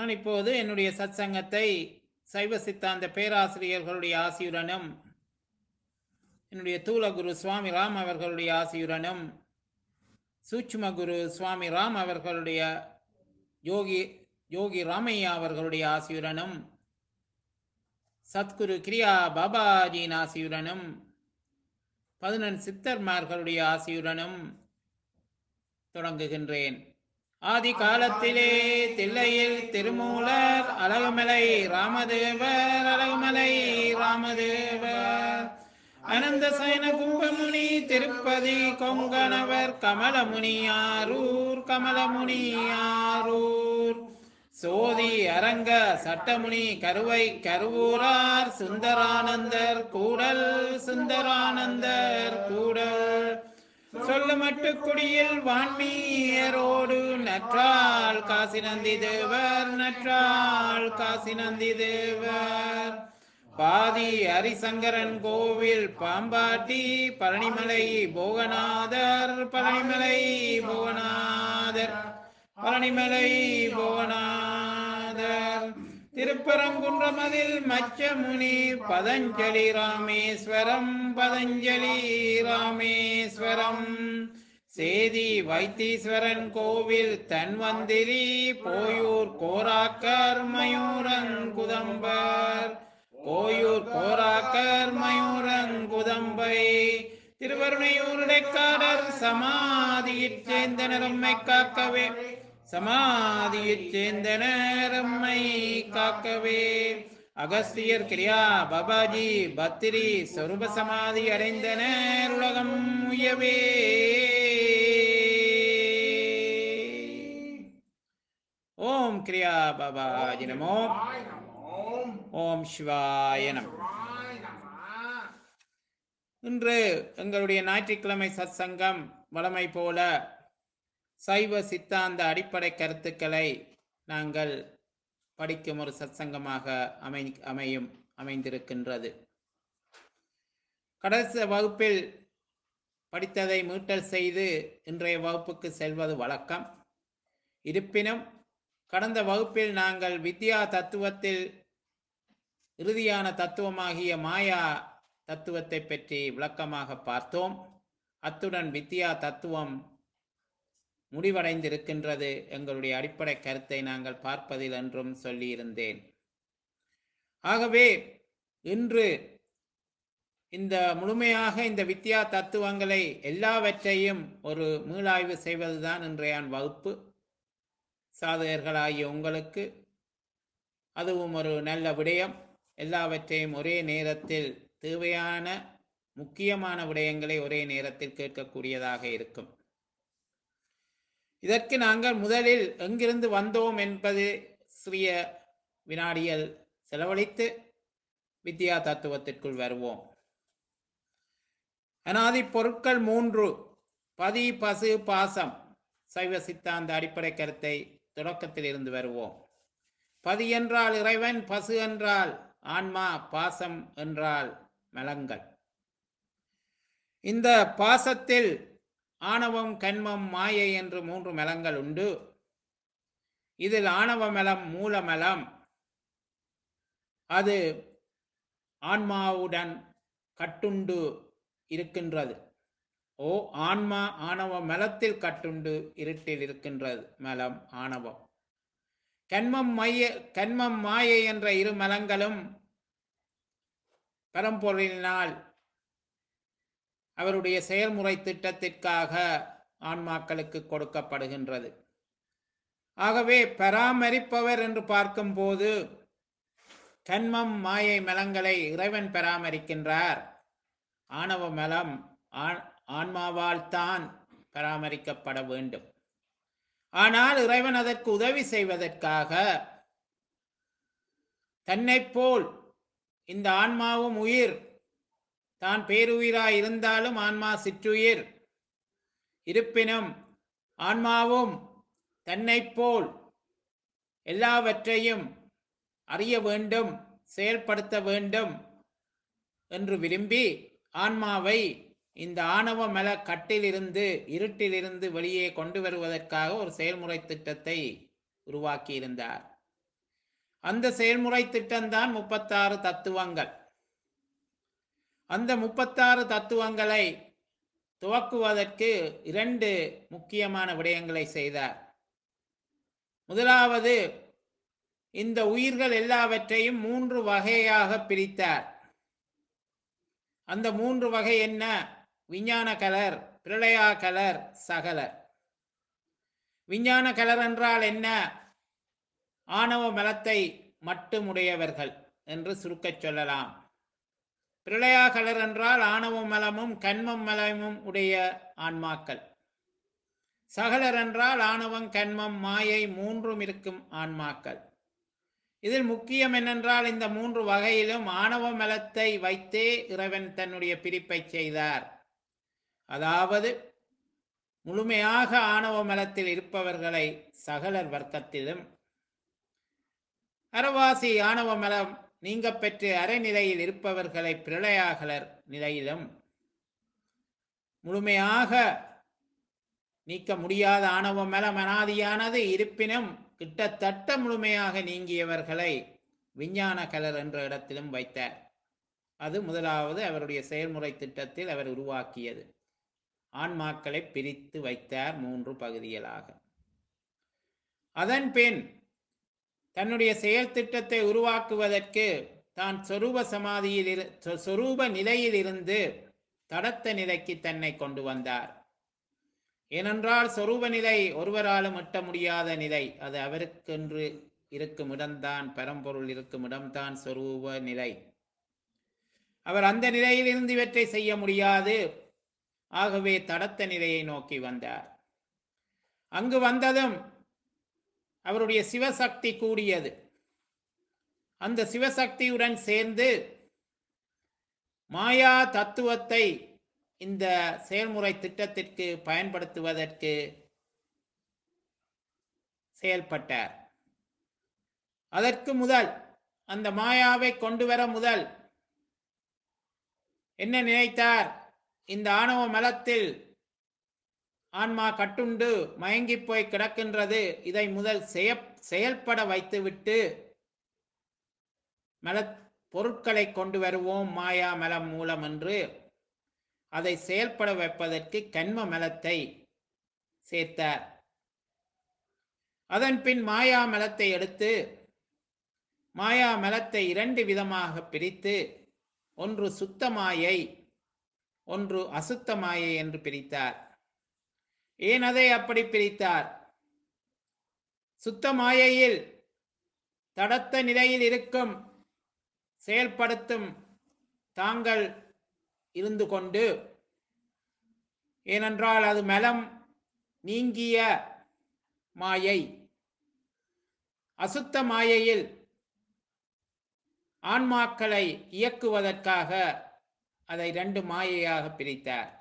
நான் இப்போது என்னுடைய சத்சங்கத்தை சைவ சித்தாந்த பேராசிரியர்களுடைய ஆசியுடனும் என்னுடைய தூலகுரு சுவாமி ராம் அவர்களுடைய ஆசியுடனும் சூட்சும குரு சுவாமி ராம் அவர்களுடைய யோகி யோகி ராமையா அவர்களுடைய ஆசியுடனும் சத்குரு கிரியா பாபாஜியின் ஆசியுடனும் பதினெண் சித்தர்மார்களுடைய ஆசியுடனும் தொடங்குகின்றேன் ஆதி காலத்திலே தில்லையில் திருமூலர் அழகுமலை ராமதேவர் அழகுமலை ராமதேவர் அனந்த சயன கும்பமுனி திருப்பதி கொங்கணவர் கமலமுனியாரூர் கமலமுனியாரூர் சோதி அரங்க சட்டமுனி கருவை கருவூரார் சுந்தரானந்தர் கூடல் சுந்தரானந்தர் கூடல் சொல்லமட்டு குடியில் வான்மீயரோடு நற்றால் காசி நந்தி தேவர் நற்றால் காசி நந்தி தேவர் பாதி ஹரிசங்கரன் கோவில் பாம்பாட்டி பழனிமலை போகநாதர் பழனிமலை போகநாதர் பழனிமலை போகநாதர் திருப்பரங்குன்றமதில் மச்சமுனி பதஞ்சலி ராமேஸ்வரம் பதஞ்சலி ராமேஸ்வரம் சேதி வைத்தீஸ்வரன் கோவில் தன்வந்திரி போயூர் கோராக்கர் மயூரங்குதம்பர் போயூர் கோராக்கர் மயூரங்குதம்பை திருவருணையூர் இடைக்காடர் சமாதியிற் சேர்ந்தனரம்மை காக்கவே சமாதியிற் சேர்ந்தனரம்மை காக்கவே அகஸ்தியர் கிரியா பாபாஜி பத்திரி சொரூப சமாதி அடைந்தனர் உலகம் உயவே ஓம் கிரியா பாபாஜி நமோ ஓம் சிவாய நம இன்று எங்களுடைய ஞாயிற்றுக்கிழமை சத்சங்கம் வளமை போல சைவ சித்தாந்த அடிப்படை கருத்துக்களை நாங்கள் படிக்கும் ஒரு சத்சங்கமாக அமை அமையும் அமைந்திருக்கின்றது கடைசி வகுப்பில் படித்ததை மீட்டல் செய்து இன்றைய வகுப்புக்கு செல்வது வழக்கம் இருப்பினும் கடந்த வகுப்பில் நாங்கள் வித்யா தத்துவத்தில் இறுதியான தத்துவமாகிய மாயா தத்துவத்தை பற்றி விளக்கமாக பார்த்தோம் அத்துடன் வித்யா தத்துவம் முடிவடைந்திருக்கின்றது எங்களுடைய அடிப்படை கருத்தை நாங்கள் பார்ப்பதில் என்றும் சொல்லியிருந்தேன் ஆகவே இன்று இந்த முழுமையாக இந்த வித்யா தத்துவங்களை எல்லாவற்றையும் ஒரு மீளாய்வு செய்வதுதான் இன்றைய வகுப்பு சாதகர்களாகிய உங்களுக்கு அதுவும் ஒரு நல்ல விடயம் எல்லாவற்றையும் ஒரே நேரத்தில் தேவையான முக்கியமான விடயங்களை ஒரே நேரத்தில் கேட்கக்கூடியதாக இருக்கும் இதற்கு நாங்கள் முதலில் எங்கிருந்து வந்தோம் என்பது சிறிய வினாடியல் செலவழித்து வித்யா தத்துவத்திற்குள் வருவோம் அனாதி பொருட்கள் மூன்று பதி பசு பாசம் சைவ சித்தாந்த அடிப்படை கருத்தை தொடக்கத்தில் இருந்து வருவோம் பதி என்றால் இறைவன் பசு என்றால் ஆன்மா பாசம் என்றால் மலங்கள் இந்த பாசத்தில் ஆணவம் கண்மம் மாயை என்று மூன்று மலங்கள் உண்டு இதில் ஆணவ மலம் மூலமலம் அது ஆன்மாவுடன் கட்டுண்டு இருக்கின்றது ஓ ஆன்மா ஆணவ மலத்தில் கட்டுண்டு இருட்டில் இருக்கின்றது மலம் ஆணவம் கண்மம் மைய கண்மம் மாயை என்ற இரு மலங்களும் பரம்பொருளினால் அவருடைய செயல்முறை திட்டத்திற்காக ஆன்மாக்களுக்கு கொடுக்கப்படுகின்றது ஆகவே பராமரிப்பவர் என்று பார்க்கும்போது கண்மம் மாயை மலங்களை இறைவன் பராமரிக்கின்றார் ஆணவ மலம் ஆன்மாவால் தான் பராமரிக்கப்பட வேண்டும் ஆனால் இறைவன் அதற்கு உதவி செய்வதற்காக தன்னை போல் இந்த ஆன்மாவும் உயிர் தான் பேருயிராய் இருந்தாலும் ஆன்மா சிற்றுயிர் இருப்பினும் ஆன்மாவும் தன்னை போல் எல்லாவற்றையும் அறிய வேண்டும் செயல்படுத்த வேண்டும் என்று விரும்பி ஆன்மாவை இந்த ஆணவ மல கட்டிலிருந்து இருட்டிலிருந்து வெளியே கொண்டு வருவதற்காக ஒரு செயல்முறை திட்டத்தை உருவாக்கி இருந்தார் அந்த செயல்முறை திட்டம்தான் முப்பத்தாறு தத்துவங்கள் அந்த முப்பத்தாறு தத்துவங்களை துவக்குவதற்கு இரண்டு முக்கியமான விடயங்களை செய்தார் முதலாவது இந்த உயிர்கள் எல்லாவற்றையும் மூன்று வகையாக பிரித்தார் அந்த மூன்று வகை என்ன விஞ்ஞான கலர் பிரளயா கலர் சகலர் விஞ்ஞான கலர் என்றால் என்ன ஆணவ மலத்தை மட்டுமுடையவர்கள் என்று சுருக்கச் சொல்லலாம் பிரளயா கலர் என்றால் ஆணவ மலமும் கண்மம் மலமும் உடைய ஆன்மாக்கள் சகலர் என்றால் ஆணவம் கண்மம் மாயை மூன்றும் இருக்கும் ஆன்மாக்கள் இதில் முக்கியம் என்னென்றால் இந்த மூன்று வகையிலும் ஆணவ மலத்தை வைத்தே இறைவன் தன்னுடைய பிரிப்பை செய்தார் அதாவது முழுமையாக ஆணவ மலத்தில் இருப்பவர்களை சகலர் வர்க்கத்திலும் அறவாசி ஆணவ மலம் நீங்க பெற்று அறநிலையில் இருப்பவர்களை பிரளயாகலர் நிலையிலும் முழுமையாக நீக்க முடியாத ஆணவ மலம் அனாதியானது இருப்பினும் கிட்டத்தட்ட முழுமையாக நீங்கியவர்களை விஞ்ஞான கலர் என்ற இடத்திலும் வைத்தார் அது முதலாவது அவருடைய செயல்முறை திட்டத்தில் அவர் உருவாக்கியது ஆன்மாக்களை பிரித்து வைத்தார் மூன்று பகுதிகளாக அதன் பின் தன்னுடைய செயல் திட்டத்தை உருவாக்குவதற்கு தான் சொரூப சமாதியில் இரு சொ- சொரூப நிலையில் இருந்து தடத்த நிலைக்கு தன்னை கொண்டு வந்தார் ஏனென்றால் சொரூப நிலை ஒருவராலும் எட்ட முடியாத நிலை அது அவருக்கென்று இருக்கும் இடம்தான் பரம்பொருள் இருக்கும் இடம்தான் சொரூப நிலை அவர் அந்த நிலையில் இருந்து இவற்றை செய்ய முடியாது ஆகவே தடத்த நிலையை நோக்கி வந்தார் அங்கு வந்ததும் அவருடைய சிவசக்தி கூடியது அந்த சிவசக்தியுடன் சேர்ந்து மாயா தத்துவத்தை இந்த செயல்முறை திட்டத்திற்கு பயன்படுத்துவதற்கு செயல்பட்டார் அதற்கு முதல் அந்த மாயாவை கொண்டு வர முதல் என்ன நினைத்தார் இந்த ஆணவ மலத்தில் ஆன்மா கட்டுண்டு மயங்கி போய் கிடக்கின்றது இதை முதல் செய செயல்பட வைத்துவிட்டு மல பொருட்களை கொண்டு வருவோம் மாயா மலம் மூலம் என்று அதை செயல்பட வைப்பதற்கு கண்ம மலத்தை சேர்த்தார் அதன் பின் மாயா மலத்தை எடுத்து மாயா மலத்தை இரண்டு விதமாக பிரித்து ஒன்று சுத்த மாயை ஒன்று அசுத்த மாயை என்று பிரித்தார் ஏன் அதை அப்படி பிரித்தார் சுத்த மாயையில் தடத்த நிலையில் இருக்கும் செயல்படுத்தும் தாங்கள் இருந்து கொண்டு ஏனென்றால் அது மலம் நீங்கிய மாயை அசுத்த மாயையில் ஆன்மாக்களை இயக்குவதற்காக அதை ரெண்டு மாயையாக பிரித்தார்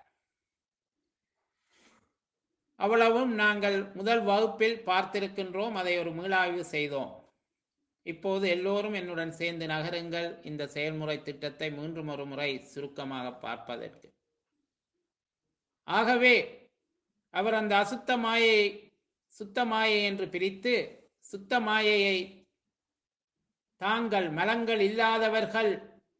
அவ்வளவும் நாங்கள் முதல் வகுப்பில் பார்த்திருக்கின்றோம் அதை ஒரு மீளாய்வு செய்தோம் இப்போது எல்லோரும் என்னுடன் சேர்ந்து நகருங்கள் இந்த செயல்முறை திட்டத்தை மீண்டும் ஒரு முறை சுருக்கமாக பார்ப்பதற்கு ஆகவே அவர் அந்த அசுத்த மாயை சுத்த மாயை என்று பிரித்து சுத்த மாயையை தாங்கள் மலங்கள் இல்லாதவர்கள்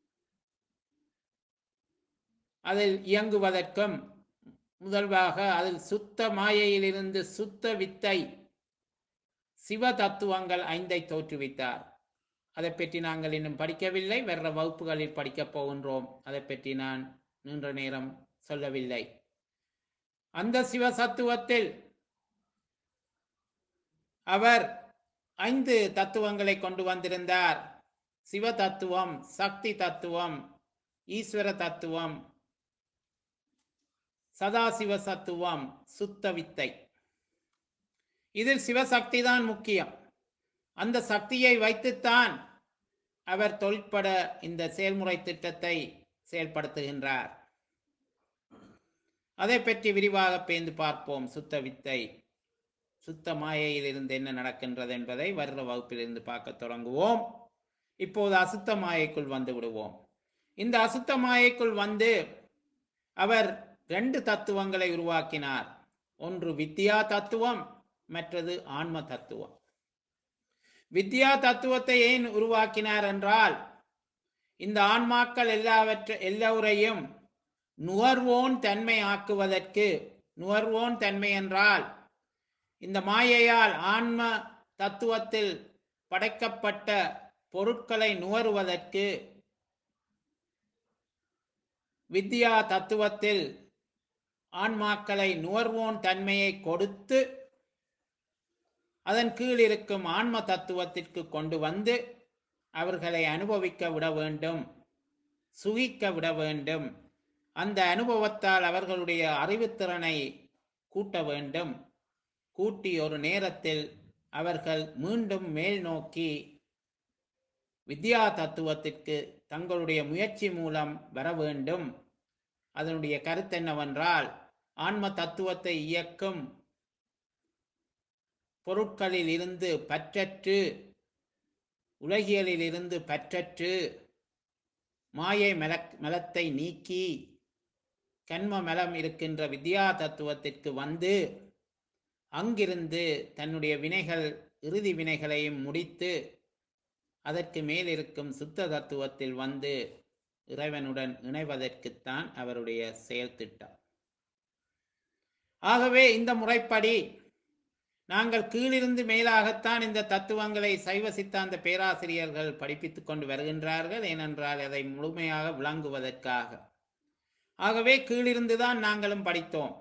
அதில் இயங்குவதற்கும் முதல்வாக அதில் சுத்த மாயையிலிருந்து சுத்த வித்தை சிவ தத்துவங்கள் ஐந்தை தோற்றுவித்தார் அதை பற்றி நாங்கள் இன்னும் படிக்கவில்லை வேற வகுப்புகளில் படிக்கப் போகின்றோம் அதை பற்றி நான் நீண்ட நேரம் சொல்லவில்லை அந்த சிவ சத்துவத்தில் அவர் ஐந்து தத்துவங்களை கொண்டு வந்திருந்தார் சிவ தத்துவம் சக்தி தத்துவம் ஈஸ்வர தத்துவம் சதாசிவ சத்துவம் சுத்த வித்தை இதில் சிவசக்தி தான் முக்கியம் அந்த சக்தியை வைத்துத்தான் அவர் தொழிற்பட இந்த செயல்முறை திட்டத்தை செயல்படுத்துகின்றார் அதை பற்றி விரிவாக பேந்து பார்ப்போம் சுத்த வித்தை சுத்த மாயையில் இருந்து என்ன நடக்கின்றது என்பதை வருட வகுப்பிலிருந்து பார்க்க தொடங்குவோம் இப்போது அசுத்த மாயைக்குள் வந்து விடுவோம் இந்த அசுத்த மாயைக்குள் வந்து அவர் ரெண்டு தத்துவங்களை உருவாக்கினார் ஒன்று வித்யா தத்துவம் மற்றது ஆன்ம தத்துவம் வித்யா தத்துவத்தை ஏன் உருவாக்கினார் என்றால் இந்த ஆன்மாக்கள் எல்லாவற்ற எல்லோரையும் நுகர்வோன் தன்மை ஆக்குவதற்கு நுகர்வோன் தன்மை என்றால் இந்த மாயையால் ஆன்ம தத்துவத்தில் படைக்கப்பட்ட பொருட்களை நுகருவதற்கு வித்யா தத்துவத்தில் ஆன்மாக்களை நுகர்வோன் தன்மையை கொடுத்து அதன் கீழ் இருக்கும் ஆன்ம தத்துவத்திற்கு கொண்டு வந்து அவர்களை அனுபவிக்க விட வேண்டும் சுகிக்க விட வேண்டும் அந்த அனுபவத்தால் அவர்களுடைய அறிவுத்திறனை கூட்ட வேண்டும் கூட்டி ஒரு நேரத்தில் அவர்கள் மீண்டும் மேல் நோக்கி வித்யா தத்துவத்திற்கு தங்களுடைய முயற்சி மூலம் வர வேண்டும் அதனுடைய கருத்து என்னவென்றால் ஆன்ம தத்துவத்தை இயக்கும் பொருட்களில் இருந்து பற்றற்று உலகியலில் இருந்து பற்றற்று மாயை மல மலத்தை நீக்கி கண்ம மலம் இருக்கின்ற வித்யா தத்துவத்திற்கு வந்து அங்கிருந்து தன்னுடைய வினைகள் இறுதி வினைகளையும் முடித்து அதற்கு மேல் இருக்கும் சுத்த தத்துவத்தில் வந்து இறைவனுடன் இணைவதற்குத்தான் அவருடைய செயல் திட்டம் ஆகவே இந்த முறைப்படி நாங்கள் கீழிருந்து மேலாகத்தான் இந்த தத்துவங்களை சைவ சித்தாந்த பேராசிரியர்கள் படிப்பித்துக் கொண்டு வருகின்றார்கள் ஏனென்றால் அதை முழுமையாக விளங்குவதற்காக ஆகவே கீழிருந்துதான் நாங்களும் படித்தோம்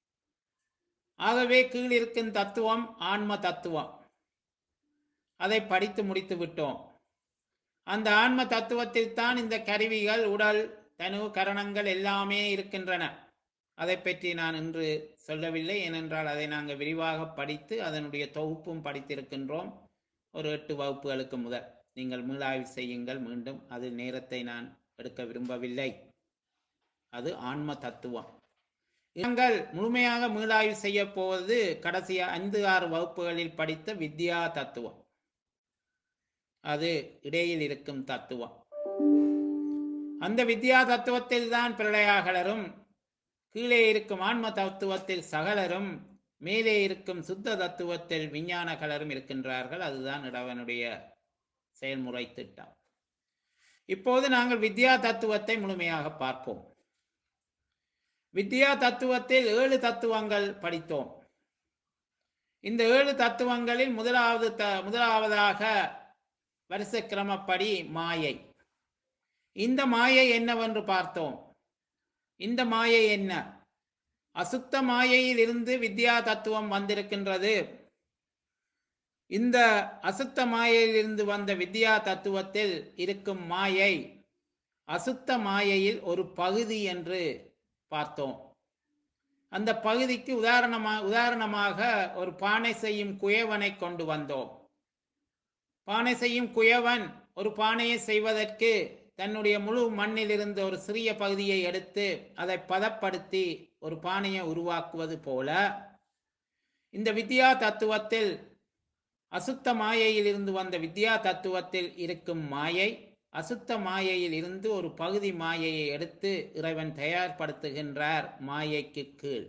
ஆகவே கீழிருக்கும் தத்துவம் ஆன்ம தத்துவம் அதை படித்து முடித்து விட்டோம் அந்த ஆன்ம தத்துவத்தில் தான் இந்த கருவிகள் உடல் தனு கரணங்கள் எல்லாமே இருக்கின்றன அதை பற்றி நான் இன்று சொல்லவில்லை ஏனென்றால் அதை நாங்கள் விரிவாக படித்து அதனுடைய தொகுப்பும் படித்திருக்கின்றோம் ஒரு எட்டு வகுப்புகளுக்கு முதல் நீங்கள் மீளாய்வு செய்யுங்கள் மீண்டும் அதில் நேரத்தை நான் எடுக்க விரும்பவில்லை அது ஆன்ம தத்துவம் நாங்கள் முழுமையாக மீளாய்வு செய்ய போவது கடைசியா ஐந்து ஆறு வகுப்புகளில் படித்த வித்யா தத்துவம் அது இடையில் இருக்கும் தத்துவம் அந்த வித்யா தத்துவத்தில் தான் பிரளயாகலரும் கீழே இருக்கும் ஆன்ம தத்துவத்தில் சகலரும் மேலே இருக்கும் சுத்த தத்துவத்தில் விஞ்ஞான கலரும் இருக்கின்றார்கள் அதுதான் இடவனுடைய செயல்முறை திட்டம் இப்போது நாங்கள் வித்யா தத்துவத்தை முழுமையாக பார்ப்போம் வித்யா தத்துவத்தில் ஏழு தத்துவங்கள் படித்தோம் இந்த ஏழு தத்துவங்களில் முதலாவது த முதலாவதாக வருஷ கிரமப்படி மாயை இந்த மாயை என்னவென்று பார்த்தோம் இந்த மாயை என்ன அசுத்த மாயையில் இருந்து வித்யா தத்துவம் வந்திருக்கின்றது இந்த அசுத்த மாயையிலிருந்து வந்த வித்யா தத்துவத்தில் இருக்கும் மாயை அசுத்த மாயையில் ஒரு பகுதி என்று பார்த்தோம் அந்த பகுதிக்கு உதாரணமாக உதாரணமாக ஒரு பானை செய்யும் குயவனை கொண்டு வந்தோம் பானை செய்யும் குயவன் ஒரு பானையை செய்வதற்கு தன்னுடைய முழு மண்ணிலிருந்து ஒரு சிறிய பகுதியை எடுத்து அதை பதப்படுத்தி ஒரு பானையை உருவாக்குவது போல இந்த வித்யா தத்துவத்தில் அசுத்த மாயையில் இருந்து வந்த வித்யா தத்துவத்தில் இருக்கும் மாயை அசுத்த மாயையில் இருந்து ஒரு பகுதி மாயையை எடுத்து இறைவன் தயார்படுத்துகின்றார் மாயைக்கு கீழ்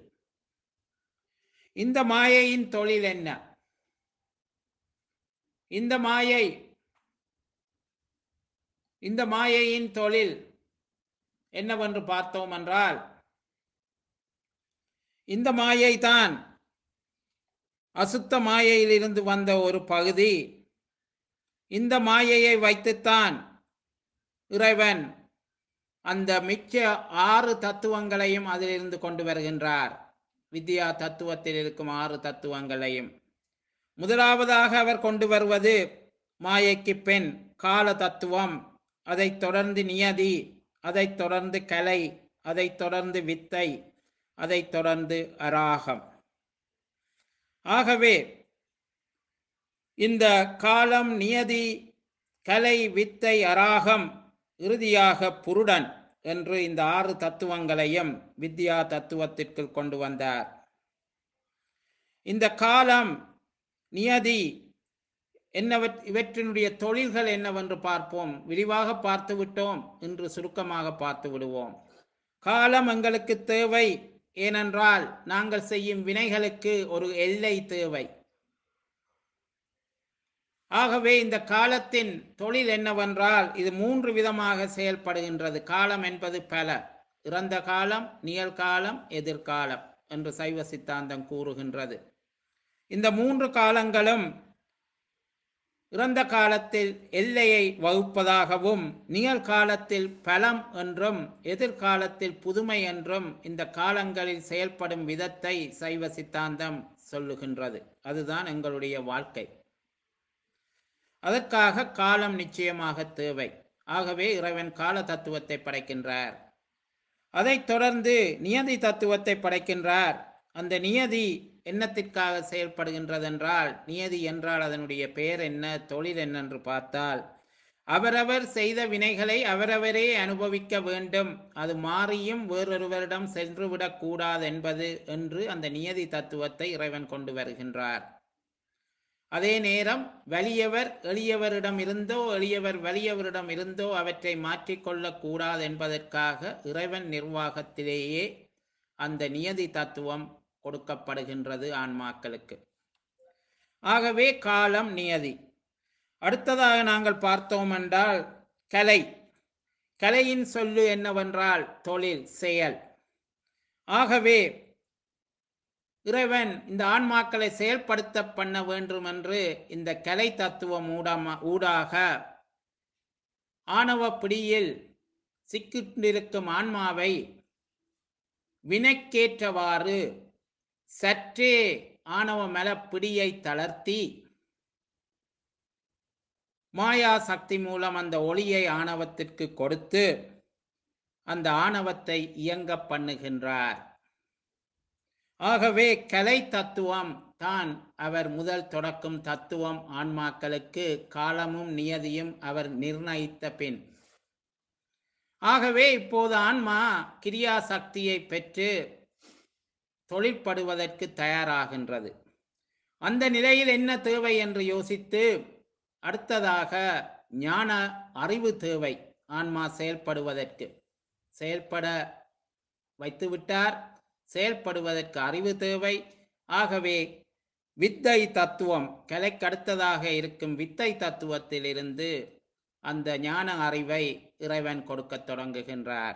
இந்த மாயையின் தொழில் என்ன இந்த மாயை இந்த மாயையின் தொழில் என்னவென்று பார்த்தோம் என்றால் இந்த மாயை தான் அசுத்த மாயையிலிருந்து வந்த ஒரு பகுதி இந்த மாயையை வைத்துத்தான் இறைவன் அந்த மிச்ச ஆறு தத்துவங்களையும் அதிலிருந்து கொண்டு வருகின்றார் வித்யா தத்துவத்தில் இருக்கும் ஆறு தத்துவங்களையும் முதலாவதாக அவர் கொண்டு வருவது மாயைக்கு பெண் கால தத்துவம் அதைத் தொடர்ந்து நியதி அதைத் தொடர்ந்து கலை அதைத் தொடர்ந்து வித்தை அதைத் தொடர்ந்து அராகம் ஆகவே இந்த காலம் நியதி கலை வித்தை அராகம் இறுதியாக புருடன் என்று இந்த ஆறு தத்துவங்களையும் வித்யா தத்துவத்திற்குள் கொண்டு வந்தார் இந்த காலம் நியதி என்னவற் இவற்றினுடைய தொழில்கள் என்னவென்று பார்ப்போம் விரிவாக பார்த்து விட்டோம் என்று சுருக்கமாக பார்த்து விடுவோம் காலம் எங்களுக்கு தேவை ஏனென்றால் நாங்கள் செய்யும் வினைகளுக்கு ஒரு எல்லை தேவை ஆகவே இந்த காலத்தின் தொழில் என்னவென்றால் இது மூன்று விதமாக செயல்படுகின்றது காலம் என்பது பல இறந்த காலம் நிகழ்காலம் எதிர்காலம் என்று சைவ சித்தாந்தம் கூறுகின்றது இந்த மூன்று காலங்களும் இறந்த காலத்தில் எல்லையை வகுப்பதாகவும் நிகழ்காலத்தில் பலம் என்றும் எதிர்காலத்தில் புதுமை என்றும் இந்த காலங்களில் செயல்படும் விதத்தை சைவ சித்தாந்தம் சொல்லுகின்றது அதுதான் எங்களுடைய வாழ்க்கை அதற்காக காலம் நிச்சயமாக தேவை ஆகவே இறைவன் கால தத்துவத்தை படைக்கின்றார் அதைத் தொடர்ந்து நியதி தத்துவத்தை படைக்கின்றார் அந்த நியதி என்னத்திற்காக செயல்படுகின்றது என்றால் நியதி என்றால் அதனுடைய பெயர் என்ன தொழில் என்னென்று பார்த்தால் அவரவர் செய்த வினைகளை அவரவரே அனுபவிக்க வேண்டும் அது மாறியும் வேறொருவரிடம் சென்றுவிடக் கூடாது என்பது என்று அந்த நியதி தத்துவத்தை இறைவன் கொண்டு வருகின்றார் அதே நேரம் வலியவர் எளியவரிடம் இருந்தோ எளியவர் வலியவரிடம் இருந்தோ அவற்றை மாற்றிக்கொள்ளக் கூடாது என்பதற்காக இறைவன் நிர்வாகத்திலேயே அந்த நியதி தத்துவம் கொடுக்கப்படுகின்றது ஆன்மாக்களுக்கு ஆகவே காலம் நியதி அடுத்ததாக நாங்கள் பார்த்தோம் என்றால் கலை கலையின் சொல்லு என்னவென்றால் தொழில் செயல் ஆகவே இறைவன் இந்த ஆன்மாக்களை செயல்படுத்த பண்ண வேண்டும் என்று இந்த கலை தத்துவம் ஊடாம ஊடாக ஆணவ பிடியில் சிக்கிட்டிருக்கும் ஆன்மாவை வினைக்கேற்றவாறு சற்றே ஆணவ மலப்பிடியை தளர்த்தி மாயா சக்தி மூலம் அந்த ஒளியை ஆணவத்திற்கு கொடுத்து அந்த ஆணவத்தை இயங்க பண்ணுகின்றார் ஆகவே கலை தத்துவம் தான் அவர் முதல் தொடக்கும் தத்துவம் ஆன்மாக்களுக்கு காலமும் நியதியும் அவர் நிர்ணயித்த பின் ஆகவே இப்போது ஆன்மா கிரியா சக்தியை பெற்று தொழிற்படுவதற்கு தயாராகின்றது அந்த நிலையில் என்ன தேவை என்று யோசித்து அடுத்ததாக ஞான அறிவு தேவை ஆன்மா செயல்படுவதற்கு செயல்பட வைத்துவிட்டார் செயல்படுவதற்கு அறிவு தேவை ஆகவே வித்தை தத்துவம் கலைக்கடுத்ததாக இருக்கும் வித்தை தத்துவத்திலிருந்து அந்த ஞான அறிவை இறைவன் கொடுக்கத் தொடங்குகின்றார்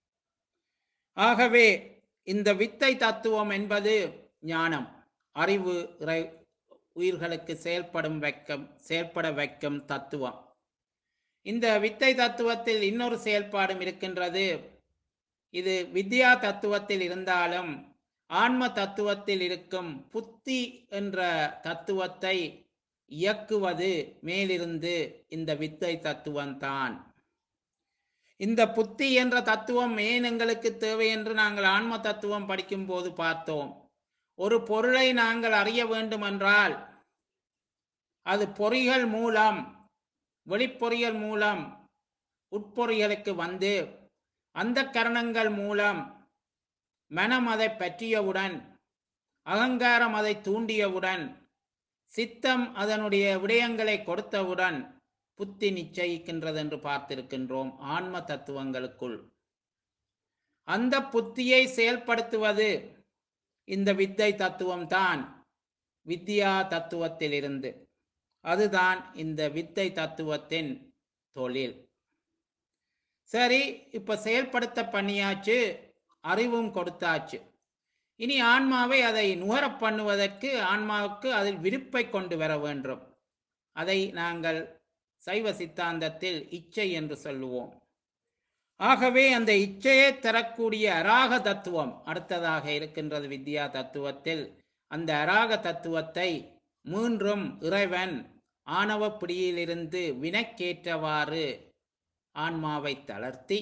ஆகவே இந்த வித்தை தத்துவம் என்பது ஞானம் அறிவு இறை உயிர்களுக்கு செயல்படும் வைக்கும் செயல்பட வைக்கும் தத்துவம் இந்த வித்தை தத்துவத்தில் இன்னொரு செயல்பாடும் இருக்கின்றது இது வித்யா தத்துவத்தில் இருந்தாலும் ஆன்ம தத்துவத்தில் இருக்கும் புத்தி என்ற தத்துவத்தை இயக்குவது மேலிருந்து இந்த வித்தை தத்துவம்தான் இந்த புத்தி என்ற தத்துவம் ஏன் எங்களுக்கு தேவை என்று நாங்கள் ஆன்ம தத்துவம் படிக்கும் போது பார்த்தோம் ஒரு பொருளை நாங்கள் அறிய வேண்டுமென்றால் அது பொறிகள் மூலம் வெளிப்பொறிகள் மூலம் உட்பொறிகளுக்கு வந்து அந்த கரணங்கள் மூலம் மனம் அதை பற்றியவுடன் அகங்காரம் அதை தூண்டியவுடன் சித்தம் அதனுடைய விடயங்களை கொடுத்தவுடன் புத்தி நிச்சயிக்கின்றது என்று பார்த்திருக்கின்றோம் ஆன்ம தத்துவங்களுக்குள் அந்த புத்தியை செயல்படுத்துவது இந்த வித்தை தத்துவம்தான் வித்யா தத்துவத்திலிருந்து அதுதான் இந்த வித்தை தத்துவத்தின் தொழில் சரி இப்ப செயல்படுத்த பண்ணியாச்சு அறிவும் கொடுத்தாச்சு இனி ஆன்மாவை அதை நுகர பண்ணுவதற்கு ஆன்மாவுக்கு அதில் விருப்பை கொண்டு வர வேண்டும் அதை நாங்கள் சைவ சித்தாந்தத்தில் இச்சை என்று சொல்லுவோம் ஆகவே அந்த இச்சையை தரக்கூடிய அராக தத்துவம் அடுத்ததாக இருக்கின்றது வித்யா தத்துவத்தில் அந்த அராக தத்துவத்தை மூன்றும் இறைவன் ஆணவ பிடியிலிருந்து வினக்கேற்றவாறு ஆன்மாவை தளர்த்தி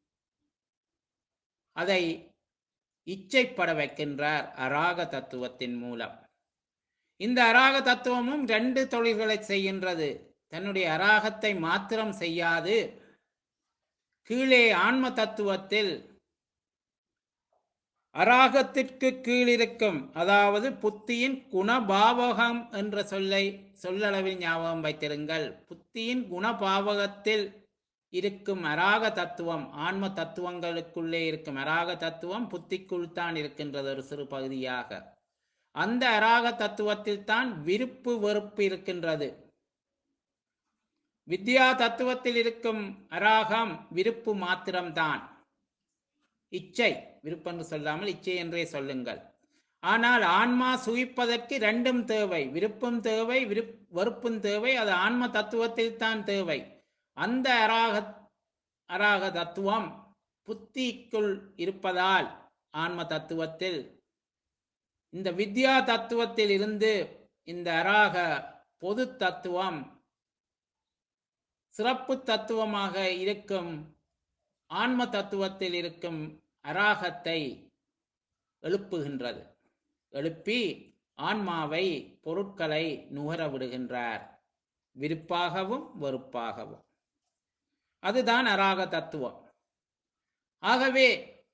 அதை இச்சைப்பட வைக்கின்றார் அராக தத்துவத்தின் மூலம் இந்த அராக தத்துவமும் ரெண்டு தொழில்களை செய்கின்றது தன்னுடைய அராகத்தை மாத்திரம் செய்யாது கீழே ஆன்ம தத்துவத்தில் அராகத்திற்கு கீழிருக்கும் அதாவது புத்தியின் குணபாவகம் என்ற சொல்லை சொல்லளவில் ஞாபகம் வைத்திருங்கள் புத்தியின் குணபாவகத்தில் இருக்கும் அராக தத்துவம் ஆன்ம தத்துவங்களுக்குள்ளே இருக்கும் அராக தத்துவம் புத்திக்குள் தான் இருக்கின்றது ஒரு சிறு பகுதியாக அந்த அராக தத்துவத்தில் தான் விருப்பு வெறுப்பு இருக்கின்றது வித்யா தத்துவத்தில் இருக்கும் அராகம் விருப்பு மாத்திரம்தான் இச்சை விருப்பென்று சொல்லாமல் இச்சை என்றே சொல்லுங்கள் ஆனால் ஆன்மா சுகிப்பதற்கு ரெண்டும் தேவை விருப்பம் தேவை விருப் வெறுப்பும் தேவை அது ஆன்ம தத்துவத்தில் தான் தேவை அந்த அராக அராக தத்துவம் புத்திக்குள் இருப்பதால் ஆன்ம தத்துவத்தில் இந்த வித்யா தத்துவத்தில் இருந்து இந்த அராக பொது தத்துவம் சிறப்பு தத்துவமாக இருக்கும் ஆன்ம தத்துவத்தில் இருக்கும் அராகத்தை எழுப்புகின்றது எழுப்பி ஆன்மாவை பொருட்களை நுகர விடுகின்றார் விருப்பாகவும் வெறுப்பாகவும் அதுதான் அராக தத்துவம் ஆகவே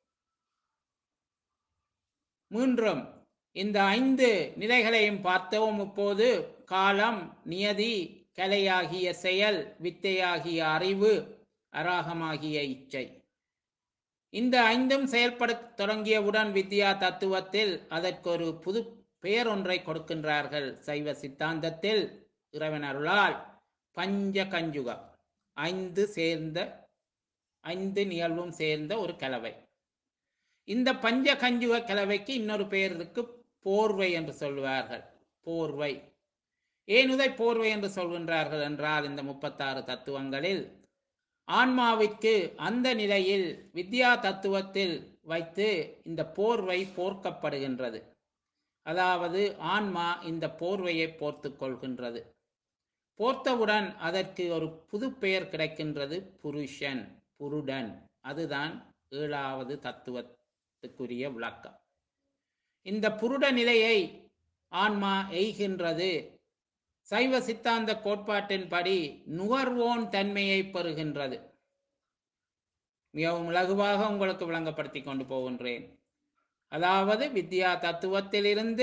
மூன்றும் இந்த ஐந்து நிலைகளையும் பார்த்தோம் இப்போது காலம் நியதி கலையாகிய செயல் வித்தையாகிய அறிவு அராகமாகிய இச்சை இந்த ஐந்தும் செயல்பட தொடங்கியவுடன் வித்யா தத்துவத்தில் அதற்கு ஒரு புது பெயர் ஒன்றை கொடுக்கின்றார்கள் சைவ சித்தாந்தத்தில் இறைவன் அருளால் பஞ்ச கஞ்சுகம் ஐந்து சேர்ந்த ஐந்து நிகழ்வும் சேர்ந்த ஒரு கலவை இந்த பஞ்ச கஞ்சுக கலவைக்கு இன்னொரு பெயர் இருக்கு போர்வை என்று சொல்வார்கள் போர்வை ஏன் இதை போர்வை என்று சொல்கின்றார்கள் என்றால் இந்த முப்பத்தாறு தத்துவங்களில் ஆன்மாவிற்கு அந்த நிலையில் வித்யா தத்துவத்தில் வைத்து இந்த போர்வை போர்க்கப்படுகின்றது அதாவது ஆன்மா இந்த போர்வையை போர்த்து கொள்கின்றது போர்த்தவுடன் அதற்கு ஒரு புது பெயர் கிடைக்கின்றது புருஷன் புருடன் அதுதான் ஏழாவது தத்துவத்துக்குரிய விளக்கம் இந்த புருட நிலையை ஆன்மா எய்கின்றது சைவ சித்தாந்த கோட்பாட்டின்படி நுகர்வோன் தன்மையை பெறுகின்றது மிகவும் இலகுவாக உங்களுக்கு விளங்கப்படுத்தி கொண்டு போகின்றேன் அதாவது வித்யா தத்துவத்திலிருந்து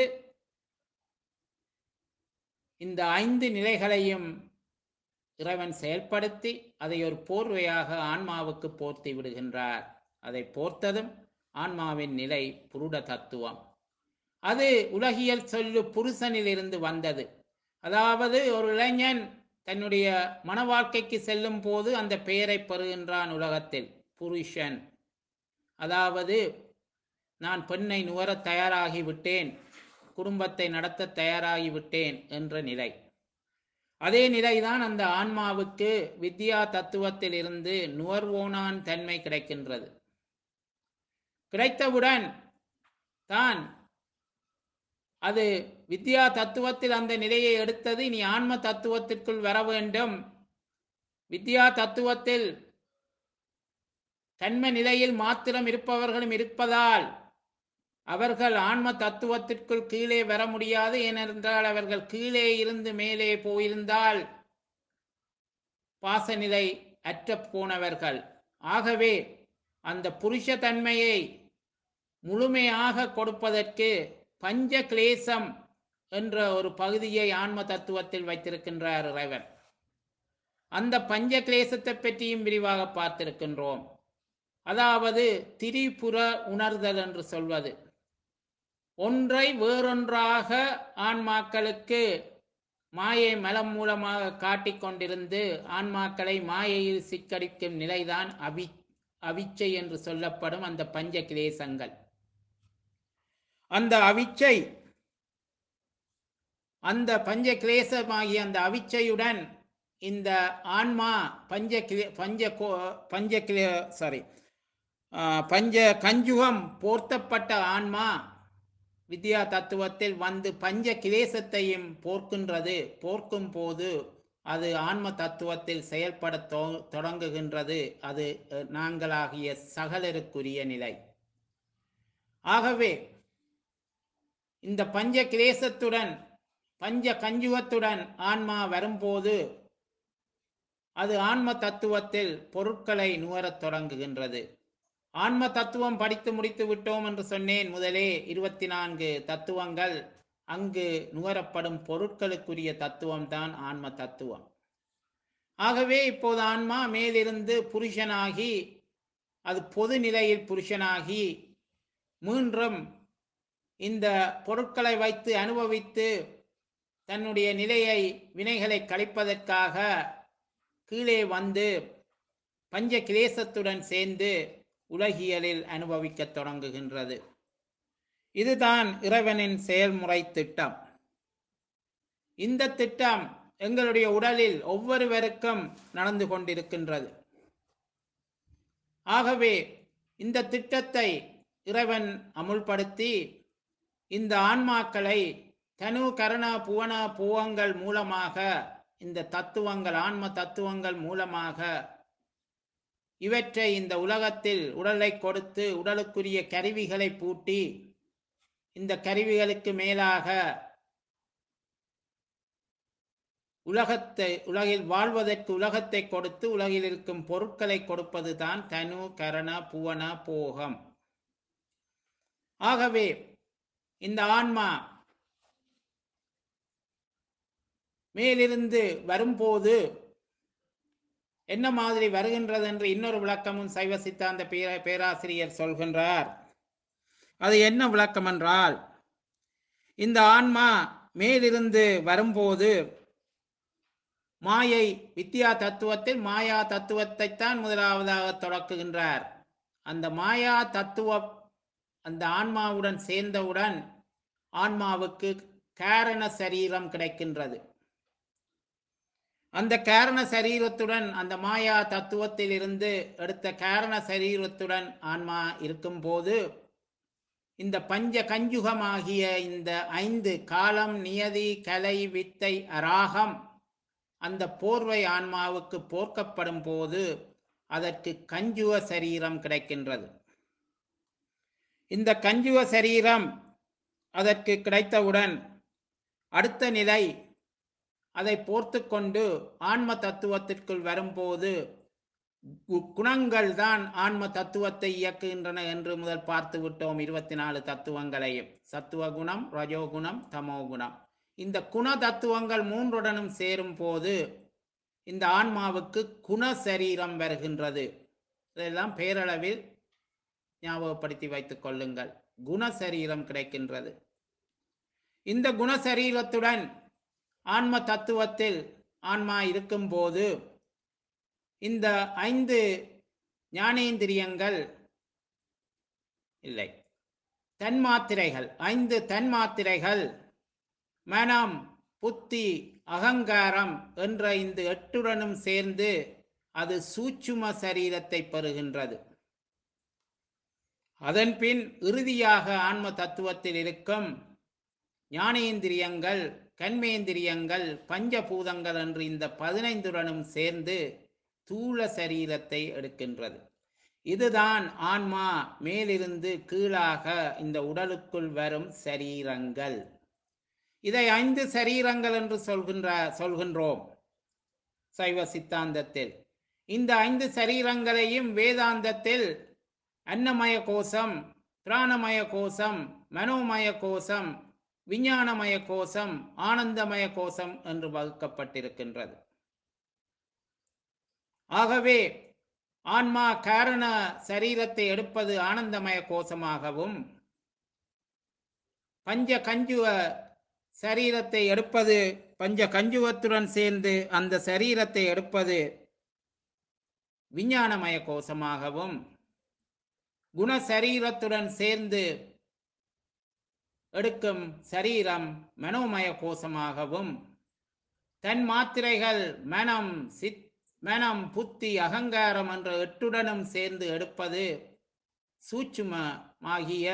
இந்த ஐந்து நிலைகளையும் இறைவன் செயல்படுத்தி அதை ஒரு போர்வையாக ஆன்மாவுக்கு போர்த்தி விடுகின்றார் அதை போர்த்ததும் ஆன்மாவின் நிலை புருட தத்துவம் அது உலகியல் சொல்லு புருஷனிலிருந்து வந்தது அதாவது ஒரு இளைஞன் தன்னுடைய மன வாழ்க்கைக்கு செல்லும் போது அந்த பெயரை பெறுகின்றான் உலகத்தில் புருஷன் அதாவது நான் பெண்ணை நுகர தயாராகி விட்டேன் குடும்பத்தை நடத்த தயாராகி விட்டேன் என்ற நிலை அதே நிலைதான் அந்த ஆன்மாவுக்கு வித்யா தத்துவத்தில் இருந்து நுகர்வோனான் தன்மை கிடைக்கின்றது கிடைத்தவுடன் தான் அது வித்யா தத்துவத்தில் அந்த நிலையை எடுத்தது இனி ஆன்ம தத்துவத்திற்குள் வர வேண்டும் வித்யா தத்துவத்தில் தன்ம நிலையில் மாத்திரம் இருப்பவர்களும் இருப்பதால் அவர்கள் ஆன்ம தத்துவத்திற்குள் கீழே வர முடியாது ஏனென்றால் அவர்கள் கீழே இருந்து மேலே போயிருந்தால் பாசநிலை அற்ற போனவர்கள் ஆகவே அந்த புருஷ தன்மையை முழுமையாக கொடுப்பதற்கு பஞ்ச கிளேசம் என்ற ஒரு பகுதியை ஆன்ம தத்துவத்தில் வைத்திருக்கின்றார் இறைவன் அந்த பஞ்ச கிளேசத்தை பற்றியும் விரிவாக பார்த்திருக்கின்றோம் அதாவது திரிபுர உணர்தல் என்று சொல்வது ஒன்றை வேறொன்றாக ஆன்மாக்களுக்கு மாயை மலம் மூலமாக காட்டிக் கொண்டிருந்து ஆன்மாக்களை மாயையில் சிக்கடிக்கும் நிலைதான் அவி அவிச்சை என்று சொல்லப்படும் அந்த பஞ்ச கிளேசங்கள் அந்த அவிச்சை அந்த பஞ்ச கிளேசமாகிய அந்த அவிச்சையுடன் இந்த ஆன்மா பஞ்ச கிளே பஞ்ச கோ பஞ்ச கிளே சாரி பஞ்ச கஞ்சுகம் போர்த்தப்பட்ட ஆன்மா வித்யா தத்துவத்தில் வந்து பஞ்ச கிளேசத்தையும் போர்க்கின்றது போர்க்கும் போது அது ஆன்ம தத்துவத்தில் செயல்பட தொ- தொடங்குகின்றது அது அஹ், நாங்களாகிய சகலருக்குரிய நிலை ஆகவே இந்த பஞ்ச கிளேசத்துடன் பஞ்ச கஞ்சுகத்துடன் ஆன்மா வரும்போது அது ஆன்ம தத்துவத்தில் பொருட்களை நுகரத் தொடங்குகின்றது ஆன்ம தத்துவம் படித்து முடித்து விட்டோம் என்று சொன்னேன் முதலே இருபத்தி நான்கு தத்துவங்கள் அங்கு நுகரப்படும் பொருட்களுக்குரிய தத்துவம் தான் ஆன்ம தத்துவம் ஆகவே இப்போது ஆன்மா மேலிருந்து புருஷனாகி அது பொது நிலையில் புருஷனாகி மீண்டும் இந்த பொருட்களை வைத்து அனுபவித்து தன்னுடைய நிலையை வினைகளை கழிப்பதற்காக கீழே வந்து பஞ்ச கிளேசத்துடன் சேர்ந்து உலகியலில் அனுபவிக்கத் தொடங்குகின்றது இதுதான் இறைவனின் செயல்முறை திட்டம் இந்த திட்டம் எங்களுடைய உடலில் ஒவ்வொருவருக்கும் நடந்து கொண்டிருக்கின்றது ஆகவே இந்த திட்டத்தை இறைவன் அமுல்படுத்தி இந்த ஆன்மாக்களை தனு கரண புவன பூவங்கள் மூலமாக இந்த தத்துவங்கள் ஆன்ம தத்துவங்கள் மூலமாக இவற்றை இந்த உலகத்தில் உடலை கொடுத்து உடலுக்குரிய கருவிகளை பூட்டி இந்த கருவிகளுக்கு மேலாக உலகத்தை உலகில் வாழ்வதற்கு உலகத்தை கொடுத்து உலகில் இருக்கும் பொருட்களை கொடுப்பதுதான் தனு கரண புவன போகம் ஆகவே இந்த ஆன்மா மேலிருந்து வரும்போது என்ன மாதிரி வருகின்றது என்று இன்னொரு விளக்கமும் சைவ சித்தாந்த பேர- பேராசிரியர் சொல்கின்றார் அது என்ன விளக்கம் என்றால் இந்த ஆன்மா மேலிருந்து வரும்போது மாயை வித்யா தத்துவத்தில் மாயா தத்துவத்தை தான் முதலாவதாக தொடக்குகின்றார் அந்த மாயா தத்துவ அந்த ஆன்மாவுடன் சேர்ந்தவுடன் ஆன்மாவுக்கு காரண சரீரம் கிடைக்கின்றது அந்த காரண சரீரத்துடன் அந்த மாயா தத்துவத்தில் இருந்து எடுத்த காரண சரீரத்துடன் ஆன்மா இருக்கும்போது இந்த பஞ்ச கஞ்சுகமாகிய இந்த ஐந்து காலம் நியதி கலை வித்தை அராகம் அந்த போர்வை ஆன்மாவுக்கு போர்க்கப்படும் போது அதற்கு கஞ்சுவ சரீரம் கிடைக்கின்றது இந்த கஞ்சுவ சரீரம் அதற்கு கிடைத்தவுடன் அடுத்த நிலை அதை போர்த்து கொண்டு ஆன்ம தத்துவத்திற்குள் வரும்போது கு- குணங்கள் தான் ஆன்ம தத்துவத்தை இயக்குகின்றன என்று முதல் பார்த்து விட்டோம் இருபத்தி நாலு தத்துவங்களையும் சத்துவ குணம் ரஜோகுணம் தமோ குணம் இந்த குண தத்துவங்கள் மூன்றுடனும் சேரும் போது இந்த ஆன்மாவுக்கு குண சரீரம் வருகின்றது இதெல்லாம் பேரளவில் ஞாபகப்படுத்தி வைத்துக் கொள்ளுங்கள் குண சரீரம் கிடைக்கின்றது இந்த குண சரீரத்துடன் ஆன்ம தத்துவத்தில் ஆன்மா இருக்கும்போது இந்த ஐந்து ஞானேந்திரியங்கள் இல்லை தன்மாத்திரைகள் ஐந்து தன்மாத்திரைகள் மனம் புத்தி அகங்காரம் என்ற இந்த எட்டுடனும் சேர்ந்து அது சூட்சும சரீரத்தை பெறுகின்றது அதன்பின் இறுதியாக ஆன்ம தத்துவத்தில் இருக்கும் ஞானேந்திரியங்கள் கண்மேந்திரியங்கள் பஞ்சபூதங்கள் என்று இந்த பதினைந்துடனும் சேர்ந்து தூள சரீரத்தை எடுக்கின்றது இதுதான் ஆன்மா மேலிருந்து கீழாக இந்த உடலுக்குள் வரும் சரீரங்கள் இதை ஐந்து சரீரங்கள் என்று சொல்கின்ற சொல்கின்றோம் சைவ சித்தாந்தத்தில் இந்த ஐந்து சரீரங்களையும் வேதாந்தத்தில் அன்னமய கோஷம் பிராணமய கோஷம் மனோமய கோஷம் விஞ்ஞானமய கோஷம் ஆனந்தமய கோஷம் என்று வகுக்கப்பட்டிருக்கின்றது ஆகவே ஆன்மா காரண சரீரத்தை எடுப்பது ஆனந்தமய கோஷமாகவும் பஞ்ச கஞ்சுவ சரீரத்தை எடுப்பது பஞ்ச கஞ்சுவத்துடன் சேர்ந்து அந்த சரீரத்தை எடுப்பது விஞ்ஞானமய கோஷமாகவும் குண சரீரத்துடன் சேர்ந்து எடுக்கும் சரீரம் மனோமய கோஷமாகவும் தன் மாத்திரைகள் மனம் சித் மனம் புத்தி அகங்காரம் என்ற எட்டுடனும் சேர்ந்து எடுப்பது சூட்சுமமாகிய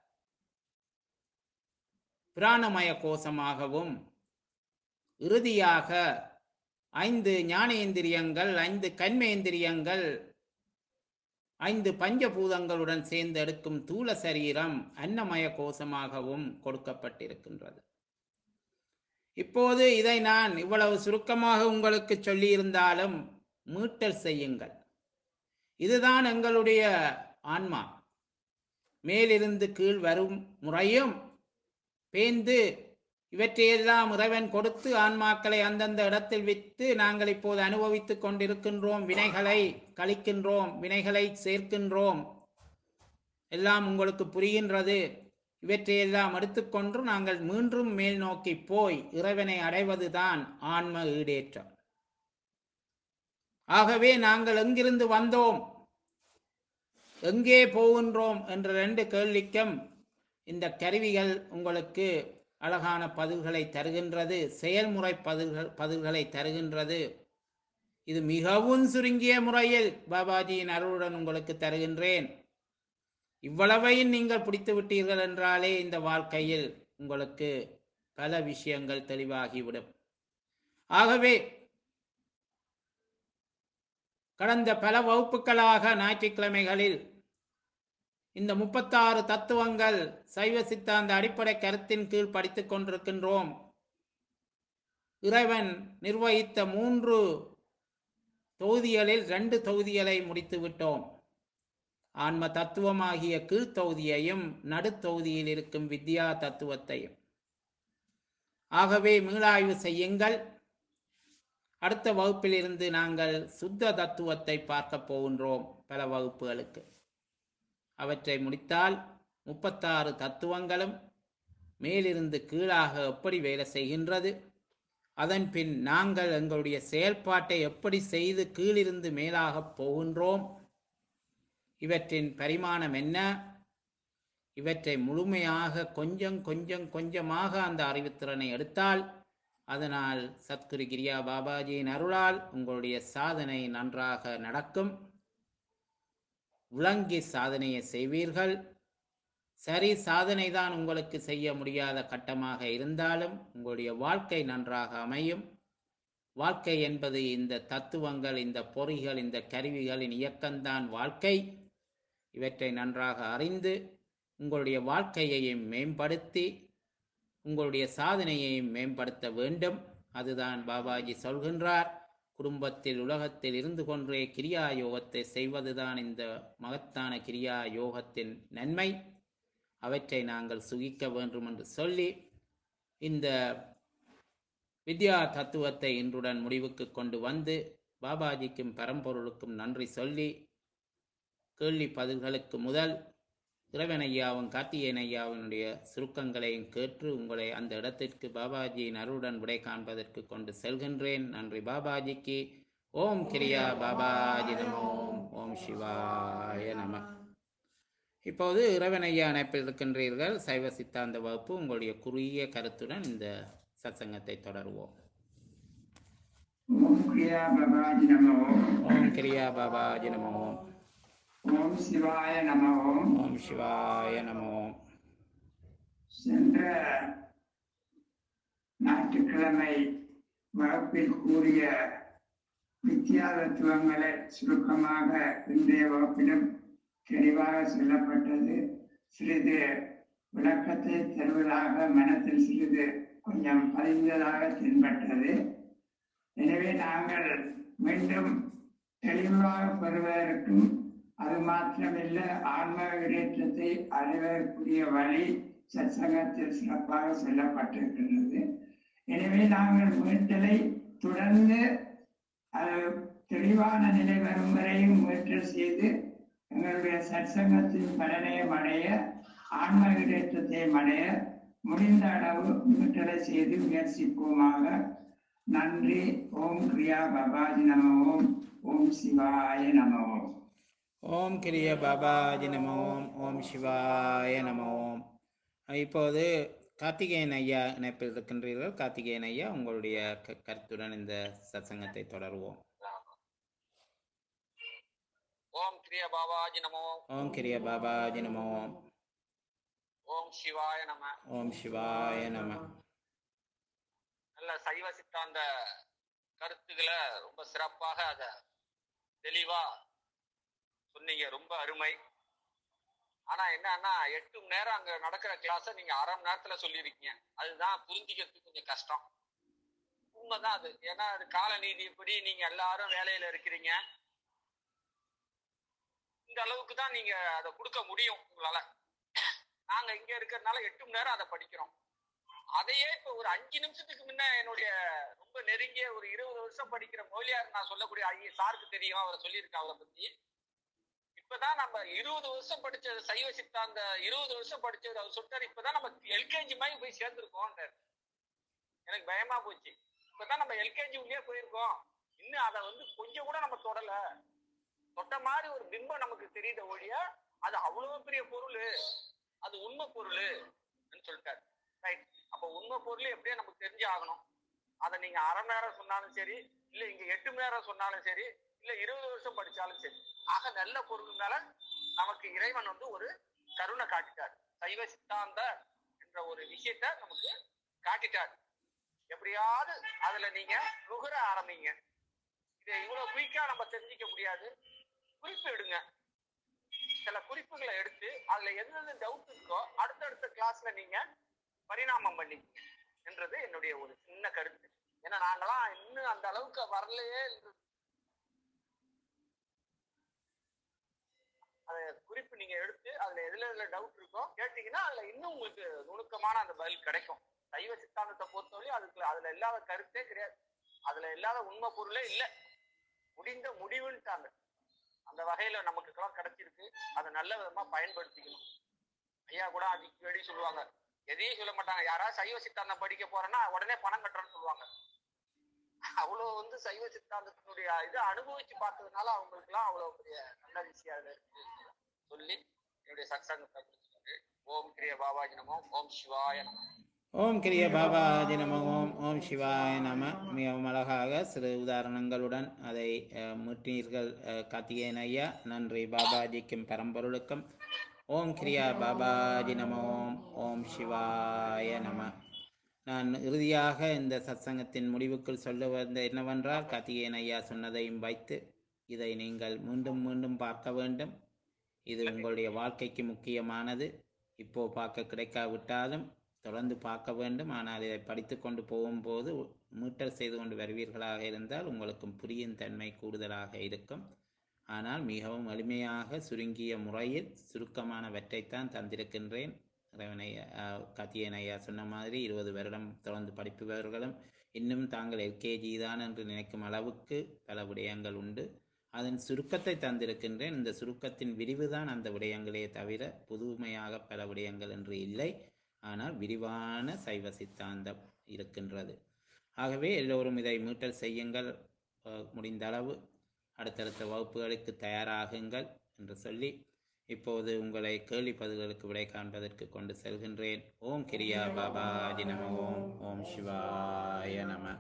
பிராணமய கோஷமாகவும் இறுதியாக ஐந்து ஞானேந்திரியங்கள் ஐந்து கண்மேந்திரியங்கள் ஐந்து பஞ்சபூதங்களுடன் சேர்ந்து எடுக்கும் தூல சரீரம் அன்னமய கோஷமாகவும் கொடுக்கப்பட்டிருக்கின்றது இப்போது இதை நான் இவ்வளவு சுருக்கமாக உங்களுக்கு சொல்லியிருந்தாலும் மீட்டல் செய்யுங்கள் இதுதான் எங்களுடைய ஆன்மா மேலிருந்து கீழ் வரும் முறையும் பேந்து இவற்றையெல்லாம் இறைவன் கொடுத்து ஆன்மாக்களை அந்தந்த இடத்தில் விட்டு நாங்கள் இப்போது அனுபவித்துக் கொண்டிருக்கின்றோம் வினைகளை கழிக்கின்றோம் வினைகளை சேர்க்கின்றோம் எல்லாம் உங்களுக்கு புரிகின்றது இவற்றையெல்லாம் எடுத்துக்கொண்டு நாங்கள் மீண்டும் மேல் நோக்கி போய் இறைவனை அடைவதுதான் ஆன்ம ஈடேற்றம் ஆகவே நாங்கள் எங்கிருந்து வந்தோம் எங்கே போகின்றோம் என்ற ரெண்டு கேள்விக்கும் இந்த கருவிகள் உங்களுக்கு அழகான பதில்களை தருகின்றது செயல்முறை பதில்கள் பதில்களை தருகின்றது இது மிகவும் சுருங்கிய முறையில் பாபாஜியின் அருளுடன் உங்களுக்கு தருகின்றேன் இவ்வளவையும் நீங்கள் பிடித்து விட்டீர்கள் என்றாலே இந்த வாழ்க்கையில் உங்களுக்கு பல விஷயங்கள் தெளிவாகிவிடும் ஆகவே கடந்த பல வகுப்புகளாக ஞாயிற்றுக்கிழமைகளில் இந்த முப்பத்தாறு தத்துவங்கள் சைவ சித்தாந்த அடிப்படை கருத்தின் கீழ் படித்துக் கொண்டிருக்கின்றோம் இறைவன் நிர்வகித்த மூன்று தொகுதிகளில் ரெண்டு தொகுதிகளை முடித்து விட்டோம் ஆன்ம தத்துவமாகிய கீழ்த்தொகுதியையும் நடுத்தொகுதியில் இருக்கும் வித்யா தத்துவத்தையும் ஆகவே மீளாய்வு செய்யுங்கள் அடுத்த வகுப்பிலிருந்து நாங்கள் சுத்த தத்துவத்தை பார்க்க போகின்றோம் பல வகுப்புகளுக்கு அவற்றை முடித்தால் முப்பத்தாறு தத்துவங்களும் மேலிருந்து கீழாக எப்படி வேலை செய்கின்றது அதன் பின் நாங்கள் எங்களுடைய செயல்பாட்டை எப்படி செய்து கீழிருந்து மேலாக போகின்றோம் இவற்றின் பரிமாணம் என்ன இவற்றை முழுமையாக கொஞ்சம் கொஞ்சம் கொஞ்சமாக அந்த அறிவுத்திறனை எடுத்தால் அதனால் சத்குரு கிரியா பாபாஜியின் அருளால் உங்களுடைய சாதனை நன்றாக நடக்கும் விளங்கி சாதனையை செய்வீர்கள் சரி சாதனை தான் உங்களுக்கு செய்ய முடியாத கட்டமாக இருந்தாலும் உங்களுடைய வாழ்க்கை நன்றாக அமையும் வாழ்க்கை என்பது இந்த தத்துவங்கள் இந்த பொறிகள் இந்த கருவிகளின் இயக்கம்தான் வாழ்க்கை இவற்றை நன்றாக அறிந்து உங்களுடைய வாழ்க்கையையும் மேம்படுத்தி உங்களுடைய சாதனையையும் மேம்படுத்த வேண்டும் அதுதான் பாபாஜி சொல்கின்றார் குடும்பத்தில் உலகத்தில் இருந்து கொண்டே கிரியா யோகத்தை செய்வதுதான் இந்த மகத்தான கிரியா யோகத்தின் நன்மை அவற்றை நாங்கள் சுகிக்க வேண்டும் என்று சொல்லி இந்த வித்யா தத்துவத்தை இன்றுடன் முடிவுக்கு கொண்டு வந்து பாபாஜிக்கும் பரம்பொருளுக்கும் நன்றி சொல்லி கேள்வி பதில்களுக்கு முதல் இறைவன் ஐயாவும் கார்த்திகேயன் ஐயாவினுடைய சுருக்கங்களையும் கேட்டு உங்களை அந்த இடத்திற்கு பாபாஜியின் அருளுடன் விடை காண்பதற்கு கொண்டு செல்கின்றேன் நன்றி பாபாஜிக்கு ஓம் கிரியா பாபாஜி நம ஓம் ஓம் சிவாய நம இப்போது இறைவன் ஐயா இணைப்பில் இருக்கின்றீர்கள் சைவ சித்தாந்த வகுப்பு உங்களுடைய குறுகிய கருத்துடன் இந்த சத்சங்கத்தை தொடருவோம் ஓம் கிரியா பபாஜி நம ஓம் ஓம் கிரியா பாபாஜி நம ஓம் ஓம் சிவாய நம ஓம் ஓம் சிவாய நம ஓம் சென்ற ஞாயிற்றுக்கிழமை வகுப்பில் கூறிய வித்யா தத்துவங்களை சுருக்கமாக இன்றைய வகுப்பிலும் தெளிவாக சொல்லப்பட்டது சிறிது விளக்கத்தை தருவதாக மனத்தில் சிறிது கொஞ்சம் பதிந்ததாக தென்பட்டது எனவே நாங்கள் மீண்டும் தெளிவாக பெறுவதற்கும் அது மாத்திரமில்ல ஆன்ம விடேற்றத்தை அறிவதற்குரிய வழி சத்சங்கத்தில் சிறப்பாக சொல்லப்பட்டிருக்கின்றது எனவே நாங்கள் மீட்டலை தொடர்ந்து அது தெளிவான நிலை வரும் வரையும் முயற்சி செய்து எங்களுடைய சத்சங்கத்தின் பலனையும் அடைய ஆன்ம விடேற்றத்தையும் அடைய முடிந்த அளவு மீட்டலை செய்து முயற்சிப்போமாக நன்றி ஓம் கிரியா பபாஜி நம ஓம் ஓம் சிவாய நம ஓம் ஓம் கிரிய பாபாஜி நம ஓம் ஓம் சிவாய நம ஓம் இப்போது கார்த்திகேயன் ஐயா இணைப்பில் இருக்கின்றீர்கள் கார்த்திகேயன் ஐயா உங்களுடைய க- கருத்துடன் இந்த சத்சங்கத்தை தொடருவோம் ஓம் கிரிய பாபாஜி நமோ ஓம் கிரிய பாபாஜி நம ஓம் ஓம் சிவாய நம ஓம் சிவாய நம நல்ல சைவ சித்தாந்த கருத்துக்களை ரொம்ப சிறப்பாக அத தெளிவா சொன்னீங்க ரொம்ப அருமை ஆனா என்னன்னா எட்டு மணி நேரம் அங்க நடக்கிற கிளாஸ நீங்க அரை மணி நேரத்துல சொல்லியிருக்கீங்க அதுதான் புரிஞ்சுக்கிறதுக்கு கொஞ்சம் கஷ்டம் உண்மைதான் அது ஏன்னா அது கால நீதிப்படி நீங்க எல்லாரும் வேலையில இருக்கிறீங்க இந்த அளவுக்கு தான் நீங்க அதை கொடுக்க முடியும் உங்களால நாங்க இங்க இருக்கிறதுனால எட்டு மணி நேரம் அதை படிக்கிறோம் அதையே இப்ப ஒரு அஞ்சு நிமிஷத்துக்கு முன்ன என்னுடைய ரொம்ப நெருங்கிய ஒரு இருபது வருஷம் படிக்கிற மொழியார் நான் சொல்லக்கூடிய ஐயா சாருக்கு தெரியும் அவரை சொல்லியிருக்கேன் அவரை பத்தி இப்பதான் நம்ம இருபது வருஷம் படிச்ச சைவ சித்தாந்த இருபது வருஷம் படிச்சது அவர் சொல்றாரு இப்பதான் நம்ம எல்கேஜி மாதிரி போய் சேர்ந்திருக்கோம் எனக்கு பயமா போச்சு இப்பதான் நம்ம எல்கேஜி உள்ளே போயிருக்கோம் இன்னும் அதை வந்து கொஞ்சம் கூட நம்ம தொடல தொட்ட மாதிரி ஒரு பிம்பம் நமக்கு தெரியுத ஒழிய அது அவ்வளவு பெரிய பொருள் அது உண்மை பொருள் சொல்லிட்டாரு ரைட் அப்ப உண்மை பொருள் எப்படியோ நமக்கு தெரிஞ்சு ஆகணும் அதை நீங்க அரை மணி நேரம் சொன்னாலும் சரி இல்ல இங்க எட்டு மணி நேரம் சொன்னாலும் சரி இல்ல இருபது வருஷம் படிச்சாலும் சரி ஆக நல்ல பொருள் மேல நமக்கு இறைவன் வந்து ஒரு கருணை காட்டிட்டார் சைவ சித்தாந்த என்ற ஒரு விஷயத்த நமக்கு காட்டிட்டார் எப்படியாவது அதுல நீங்க நுகர ஆரம்பிங்க இதை இவ்வளவு குயிக்கா நம்ம தெரிஞ்சுக்க முடியாது குறிப்பு எடுங்க சில குறிப்புகளை எடுத்து அதுல எந்தெந்த டவுட் இருக்கோ அடுத்தடுத்த கிளாஸ்ல நீங்க பரிணாமம் பண்ணிக்கங்க என்றது என்னுடைய ஒரு சின்ன கருத்து ஏன்னா நாங்களாம் இன்னும் அந்த அளவுக்கு வரலையே அதை குறிப்பு நீங்க எடுத்து அதுல எதுல எதுல டவுட் இருக்கோ கேட்டீங்கன்னா அதுல இன்னும் உங்களுக்கு நுணுக்கமான அந்த பதில் கிடைக்கும் சைவ சித்தாந்தத்தை பொறுத்தவரையும் அதுக்கு அதுல இல்லாத கருத்தே கிடையாது அதுல இல்லாத உண்மை பொருளே இல்ல முடிந்த முடிவுன்ட்டாங்க அந்த வகையில நமக்கு எல்லாம் கிடைச்சிருக்கு அதை நல்ல விதமா பயன்படுத்திக்கணும் ஐயா கூட அதுக்கு வேடி சொல்லுவாங்க எதையும் சொல்ல மாட்டாங்க யாராவது சைவ சித்தாந்தம் படிக்க போறேன்னா உடனே பணம் கட்டுறேன்னு சொல்லுவாங்க அவ்வளவு வந்து சைவ சித்தாந்தத்தினுடைய இது அனுபவிச்சு பார்த்ததுனால அவங்களுக்கு எல்லாம் அவ்வளவு பெரிய நல்ல விஷயம் அதுல இருக்கு சொல்லி என்னுடைய சத்சங்கத்தை முடிச்சுட்டு ஓம் கிரிய பாபாஜி நமோ ஓம் சிவாய நமோ ஓம் கிரிய பாபாஜி நம ஓம் ஓம் சிவாய நம மிகவும் அழகாக சிறு உதாரணங்களுடன் அதை அஹ், மீட்டீர்கள் அஹ், கார்த்திகேயன் ஐயா நன்றி பாபாஜிக்கும் பரம்பொருளுக்கும் ஓம் கிரியா பாபாஜி நம ஓம் ஓம் சிவாய நம நான் இறுதியாக இந்த சத்சங்கத்தின் முடிவுக்குள் சொல்ல வந்த என்னவென்றால் கார்த்திகேயன் ஐயா சொன்னதையும் வைத்து இதை நீங்கள் மீண்டும் மீண்டும் பார்க்க வேண்டும் இது உங்களுடைய வாழ்க்கைக்கு முக்கியமானது இப்போ பார்க்க கிடைக்காவிட்டாலும் தொடர்ந்து பார்க்க வேண்டும் ஆனால் இதை படித்து கொண்டு போகும்போது மீட்டல் செய்து கொண்டு வருவீர்களாக இருந்தால் உங்களுக்கும் புரியும் தன்மை கூடுதலாக இருக்கும் ஆனால் மிகவும் எளிமையாக சுருங்கிய முறையில் சுருக்கமானவற்றைத்தான் தந்திருக்கின்றேன் இறைவனை கத்தியன் ஐயா சொன்ன மாதிரி இருபது வருடம் தொடர்ந்து படிப்பவர்களும் இன்னும் தாங்கள் எல்கேஜி தான் என்று நினைக்கும் அளவுக்கு பல விடயங்கள் உண்டு அதன் சுருக்கத்தை தந்திருக்கின்றேன் இந்த சுருக்கத்தின் விரிவுதான் அந்த விடயங்களே தவிர புதுமையாக பல விடயங்கள் என்று இல்லை ஆனால் விரிவான சைவ சித்தாந்தம் இருக்கின்றது ஆகவே எல்லோரும் இதை மீட்டல் செய்யுங்கள் அஹ், முடிந்த அளவு அடுத்தடுத்த வகுப்புகளுக்கு தயாராகுங்கள் என்று சொல்லி இப்போது உங்களை கேள்வி பதில்களுக்கு விடை காண்பதற்கு கொண்டு செல்கின்றேன் ஓம் கிரியா பாபாஜி நம ஓம் ஓம் சிவாய நம